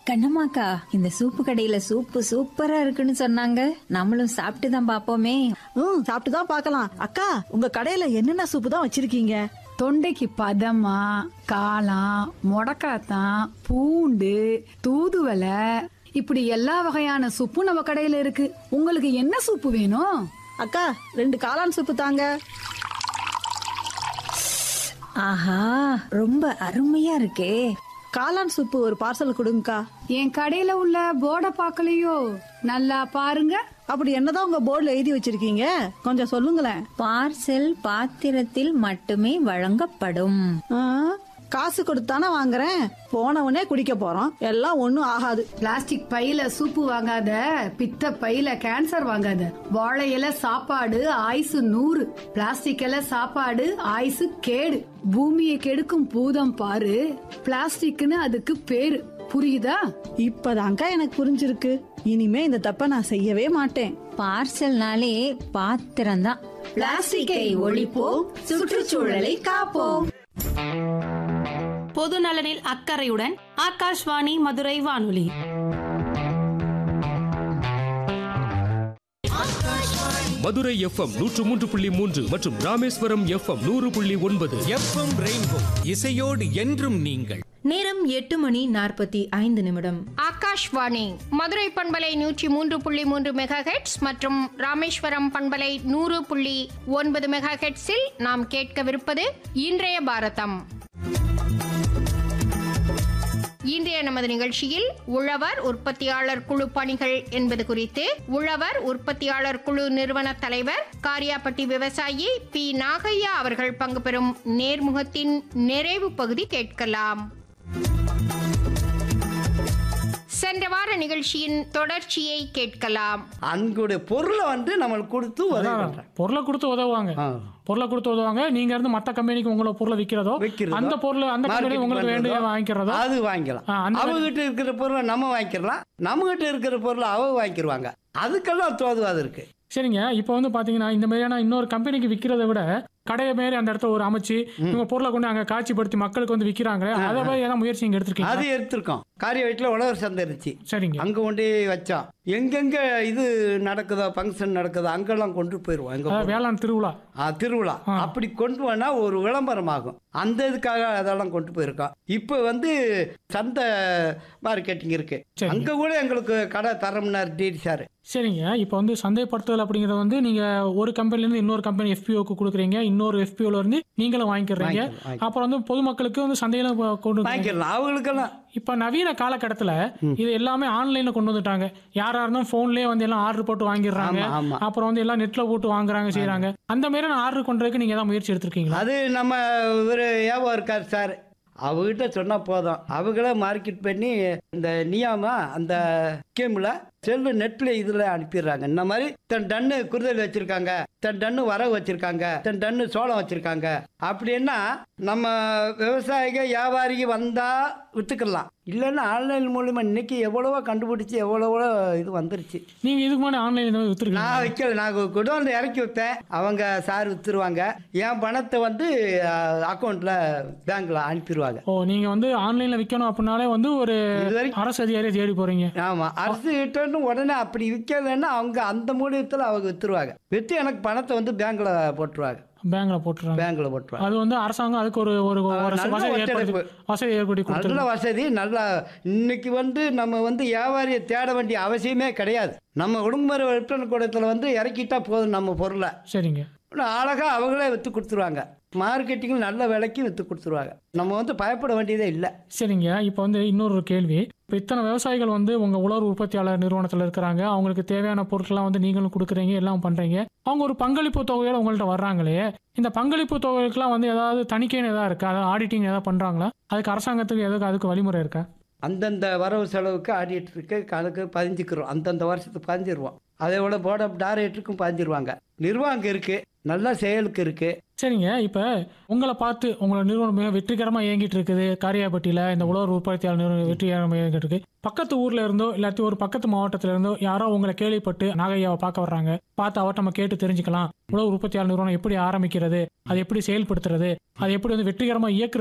கண்ணம்மாக்கா இந்த சூப்பு கடையில சூப்பு சூப்பரா இருக்குன்னு சொன்னாங்க நம்மளும் சாப்பிட்டு தான் பாப்போமே ம் சாப்பிட்டு தான் பார்க்கலாம் அக்கா உங்க கடையில என்னென்ன சூப்பு தான் வச்சிருக்கீங்க தொண்டைக்கு பதமா காளான் முடக்காத்தான் பூண்டு தூதுவலை இப்படி எல்லா வகையான சூப்பும் நம்ம கடையில இருக்கு உங்களுக்கு என்ன சூப்பு வேணும் அக்கா ரெண்டு காளான் சூப்பு தாங்க ஆஹா ரொம்ப அருமையா இருக்கே காளான் சூப்பு ஒரு பார்சல் கொடுங்கக்கா என் கடையில உள்ள போர்டை பார்க்கலையோ நல்லா பாருங்க அப்படி என்னதான் உங்க போர்டுல எழுதி வச்சிருக்கீங்க கொஞ்சம் சொல்லுங்களேன் பார்சல் பாத்திரத்தில் மட்டுமே வழங்கப்படும் ஆ, காசு கொடுத்தானே வாங்குறேன் போனவனே குடிக்க போறோம் எல்லாம் ஒண்ணும் ஆகாது பிளாஸ்டிக் பையில சூப்பு வாங்காத பித்த பையில கேன்சர் வாங்காத வாழை இலை சாப்பாடு ஆயுசு நூறு பிளாஸ்டிக் இலை சாப்பாடு ஆயுசு கேடு பூமியை கெடுக்கும் பூதம் பாரு பிளாஸ்டிக்னு அதுக்கு பேரு புரியுதா இப்பதான்க்கா எனக்கு புரிஞ்சிருக்கு இனிமே இந்த தப்ப நான் செய்யவே மாட்டேன் பார்சல்னாலே பாத்திரம்தான் பிளாஸ்டிக்கை ஒழிப்போம் சுற்றுச்சூழலை காப்போம் பொது நலனில் அக்கறையுடன் ஆகாஷ்வாணி மதுரை வானொலி மதுரை எஃப்எம் நூற்று மூன்று புள்ளி மூன்று மற்றும் ராமேஸ்வரம் எஃப்எம் நூறு புள்ளி ஒன்பது எஃப்எம் ரெயின்போ இசையோடு என்றும் நீங்கள் நேரம் எட்டு மணி நாற்பத்தி ஐந்து நிமிடம் ஆகாஷ்வாணி மதுரை பண்பலை நூற்றி மூன்று புள்ளி மூன்று மெகா ஹெட்ஸ் மற்றும் ராமேஸ்வரம் பண்பலை நூறு புள்ளி ஒன்பது மெகா ஹெட்ஸில் நாம் கேட்கவிருப்பது இன்றைய பாரதம் இன்றைய நமது நிகழ்ச்சியில் உழவர் உற்பத்தியாளர் குழு பணிகள் என்பது குறித்து உழவர் உற்பத்தியாளர் குழு நிறுவன தலைவர் காரியாப்பட்டி விவசாயி பி நாகையா அவர்கள் பங்கு பெறும் நேர்முகத்தின் நிறைவு பகுதி கேட்கலாம் சென்ற வார நிகழ்ச்சியின் தொடர்ச்சியை கேட்கலாம் அன்குடைய பொருளை வந்து நம்மளுக்கு கொடுத்து உதவி பண்றேன் பொருளை கொடுத்து உதவுவாங்க ஆ. பொருளை கொடுத்து உதவுவாங்க நீங்க இருந்து மத்த கம்பெனிக்கு உங்களோட பொருளை விக்கிறதோ விக்கிறதோ, அந்த பொருள் அந்த கம்பெனி marketing உங்களுக்கு வேண்டிய பண்றதோ, வாங்கிக்கிறதோ அது வாங்கிக்கலாம் ஆ, அந்த மாதிரி- அவங்ககிட்ட இருக்கிற பொருளை நம்ம வாங்கிக்கலாம் நம்ம கிட்ட இருக்கிற பொருளை அவங்க வாங்கிக்கிருவாங்க அதுக்கெல்லாம் தோதுவாது இருக்கு சரிங்க இப்போ வந்து பாத்தீங்கன்னா இந்த மாதிரியான இன்னொரு கம்பெனிக்கு விக்கிறதை விட கடையை மாரி அந்த இடத்துல ஒரு அமைச்சு இவங்க பொருளை கொண்டு அங்க காட்சிப்படுத்தி மக்களுக்கு வந்து விக்கிறாங்களே அதை மாதிரி ஏதாவது முயற்சி நீங்க எடுத்திருக்கீங்க அது எடுத்திருக்கோம் காரிய வீட்டில் உழவர் சந்தை இருந்துச்சு சரிங்க அங்க கொண்டு வச்சோம் எங்கெங்க இது நடக்குதோ ஃபங்க்ஷன் நடக்குதோ அங்கெல்லாம் கொண்டு போயிருவோம் எங்க அதாவது பொருள். வேளாண் திருவிழா ஆ, திருவிழா ஆ. அப்படி கொண்டு போனா ஒரு விளம்பரம் ஆகும் அந்த இதுக்காக அதெல்லாம் கொண்டு போயிருக்கோம் இப்போ வந்து சந்தை மார்க்கெட்டிங் இருக்கு சரிங்க. அங்க கூட எங்களுக்கு கடை தரம்னார் டிடி சார் சரிங்க இப்போ வந்து சந்தைப்படுத்துதல் அப்படிங்கறது வந்து நீங்க ஒரு கம்பெனில இருந்து இன்னொரு கம்பெனி எஃபிஓக்கு கொடுக்குறீங்க இன்னொரு FPO ல இருந்து நீங்களும் வாங்கிக்கிறீங்க வாங்கிக்கலாம், வாங்கிக்கலாம். அப்புறம் வந்து பொதுமக்களுக்கு வந்து சந்தையில கொ- கொண்டு வந்து வாங்கிடலாம் அவங்களுக்கெல்லாம் இப்ப நவீன காலகட்டத்துல இது எல்லாமே ஆன்லைன்ல கொண்டு வந்துட்டாங்க யாரா இருந்தாலும் போன்லயே வந்து எல்லாம் ஆர்டர் போட்டு வாங்கிடுறாங்க ஆமா ஆமா அப்புறம் வந்து எல்லாம் நெட்ல போட்டு வாங்குறாங்க செய்யறாங்க அந்த மாதிரி ஆர்டர் கொண்டதுக்கு நீங்க ஏதாவது முயற்சி எடுத்திருக்கீங்களா அது நம்ம ஒரு ஏவோ இருக்கார் சார் அவகிட்ட சொன்னா போதும் அவங்களே மார்க்கெட் பண்ணி இந்த நியாமா அந்த ஸ்கீம்ல செல்லு நெட்ல இதுல அனுப்பிடுறாங்க இந்த மாதிரி தன் டன்னு குருதல் வச்சிருக்காங்க தன் டன்னு வரவு வச்சிருக்காங்க தன் டன்னு சோளம் வச்சிருக்காங்க அப்படின்னா நம்ம விவசாயிக வியாபாரிக்கு வந்தா வித்துக்கலாம் இல்லைன்னா ஆன்லைன் மூலியமா இன்னைக்கு எவ்வளவோ கண்டுபிடிச்சு எவ்வளவோ இது வந்துருச்சு நீங்க இதுக்கு முன்னாடி ஆன்லைன்ல வித்துருக்கீங்க நான் வைக்கல நான் குடோன்ல இறக்கி வைப்பேன் அவங்க சார் வித்துருவாங்க என் பணத்தை வந்து அக்கௌண்ட்ல பேங்க்ல அனுப்பிடுவாங்க ஓ நீங்க வந்து ஆன்லைன்ல விக்கணும் அப்படின்னாலே வந்து ஒரு இது வரைக்கும் அரசு அதிகாரியை தேடி போறீங்க ஆமா அரசு கிட்ட உடனே அப்படி விற்கலைன்னா அவங்க அந்த மூலியத்தில் அவங்க வித்துருவாங்க வித்து எனக்கு பணத்தை வந்து பேங்க்ல போட்டுருவாங்க பேங்க்ல போட்டுறாங்க பேங்க்ல போட்டுருவாங்க அது வந்து அரசாங்கம் அதுக்கு ஒரு ஒரு ஆ, ஒரு நல்ல வசதி ஏற்படுத்தி ஒத்துழைப்பு. வசதி ஏற்படுத்தி நல்ல கொடுத்துருக்கு வசதி நல்லா இன்னைக்கு வந்து நம்ம வந்து வியாபாரியை தேட வேண்டிய அவசியமே கிடையாது நம்ம உடுமுறை விற்பனை கூடத்தில் வந்து இறக்கிட்டா போதும் நம்ம பொருளை சரிங்க அழகா அவங்களே வித்து கொடுத்துருவாங்க மார்க்கெட்டிங் நல்ல விலைக்கு வித்து கொடுத்துருவாங்க நம்ம வந்து பயப்பட வேண்டியதே இல்லை சரிங்க இப்போ வந்து இன்னொரு கேள்வி இப்போ இத்தனை விவசாயிகள் வந்து உங்க உலர் உற்பத்தியாளர் நிறுவனத்தில் இருக்கிறாங்க அவங்களுக்கு தேவையான பொருட்கள்லாம் வந்து நீங்களும் கொடுக்குறீங்க எல்லாம் பண்றீங்க அவங்க ஒரு பங்களிப்பு தொகையோட உங்கள்ட்ட வர்றாங்களே இந்த பங்களிப்பு தொகைக்கெல்லாம் வந்து ஏதாவது தணிக்கைன்னு ஏதாவது இருக்கா அதாவது ஆடிட்டிங் ஏதாவது பண்றாங்களா அதுக்கு அரசாங்கத்துக்கு எதுக்கு அதுக்கு வழிமுறை இருக்கா அந்தந்த வரவு செலவுக்கு ஆடிட்டருக்கு கணக்கு பதிஞ்சுக்கிறோம் அந்தந்த வருஷத்துக்கு பதிஞ்சிருவோம் அதே போல போர்ட் ஆஃப் டைரக்டருக்கும் பதிஞ்சிருவாங்க நிர்வாகம் இருக்கு நல்ல செயலுக்கு இருக்கு சரிங்க இப்போ உங்களை பார்த்து உங்களோட நிறுவனம் மிக வெற்றிகரமாக இயங்கிட்டு இருக்குது காரியாபட்டியில் இந்த உழவர் உற்பத்தியாளர் நிறுவனம் வெற்றிகரமாக இயங்கிட்டு இருக்கு பக்கத்து ஊர்ல இருந்தோ இல்லாட்டி ஒரு பக்கத்து மாவட்டத்துல இருந்தோ யாரோ உங்களை கேள்விப்பட்டு நாகையாவை பார்க்க வர்றாங்க பார்த்து அவர்கிட்ட நம்ம கேட்டு தெரிஞ்சுக்கலாம் உழவர் உற்பத்தியாளர் நிறுவனம் எப்படி ஆரம்பிக்கிறது அது எப்படி செயல்படுத்துறது அது எப்படி வந்து வெற்றிகரமாக இயக்குறது